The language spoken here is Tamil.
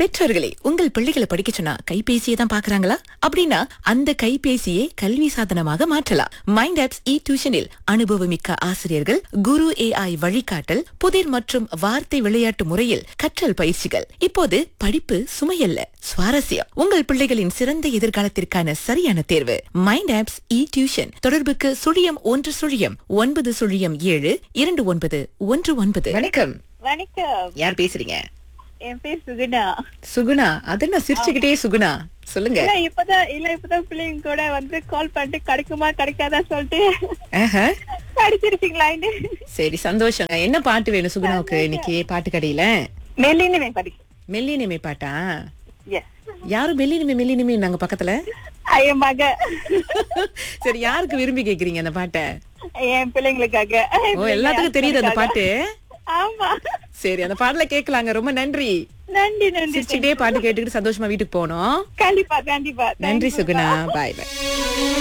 பெற்றோர்களே உங்கள் பிள்ளைகளை படிக்க சொன்னா கைபேசியை தான் பாக்குறாங்களா அப்படின்னா அந்த கைபேசியை கல்வி சாதனமாக மாற்றலாம் மைண்ட் ஆப்ஸ் இ டியூஷனில் அனுபவமிக்க ஆசிரியர்கள் குரு ஏஐ வழிகாட்டல் புதிர் மற்றும் வார்த்தை விளையாட்டு முறையில் கற்றல் பயிற்சிகள் இப்போது படிப்பு சுமையல்ல சுவாரஸ்யம் உங்கள் பிள்ளைகளின் சிறந்த எதிர்காலத்திற்கான சரியான தேர்வு மைண்ட் ஆப்ஸ் இ டியூஷன் தொடர்புக்கு சுழியம் ஒன்று சுழியம் ஒன்பது சுழியம் ஏழு இரண்டு ஒன்பது ஒன்று ஒன்பது வணக்கம் வணக்கம் யார் பேசுறீங்க என் பேர் சுகுணா சுகுணா அது என்ன சிரிச்சுக்கிட்டே சுகுணா சொல்லுங்க இல்ல இப்பதான் இல்ல இப்பதான் பிள்ளைங்க கூட வந்து கால் பண்ணிட்டு கிடைக்குமா கிடைக்காதா சொல்லிட்டு ஆஹா. கிடைச்சிருக்கீங்களான்னு சரி சந்தோஷம் என்ன பாட்டு வேணும் சுகுணாவுக்கு இன்னைக்கு பாட்டு கடையில மெல்லின்னு படி மெல்லினிமை பாட்டா எஸ் யாரும் மெல்லினிமை மெல்லினிமை நாங்க பக்கத்துல என் மக சரி யாருக்கு விரும்பி கேக்குறீங்க அந்த பாட்டை என் பிள்ளைங்களுக்காக ஓ எல்லாத்துக்கும் தெரியுது அந்த பாட்டு ஆமா சரி அந்த பாடல கேட்கலாங்க ரொம்ப நன்றி நன்றி நன்றி சிரிச்சுக்கிட்டே பாட்டு கேட்டுக்கிட்டு சந்தோஷமா வீட்டுக்கு போனோம் கண்டிப்பா கண்டிப்பா நன்றி சுகுணா பாய் பாய்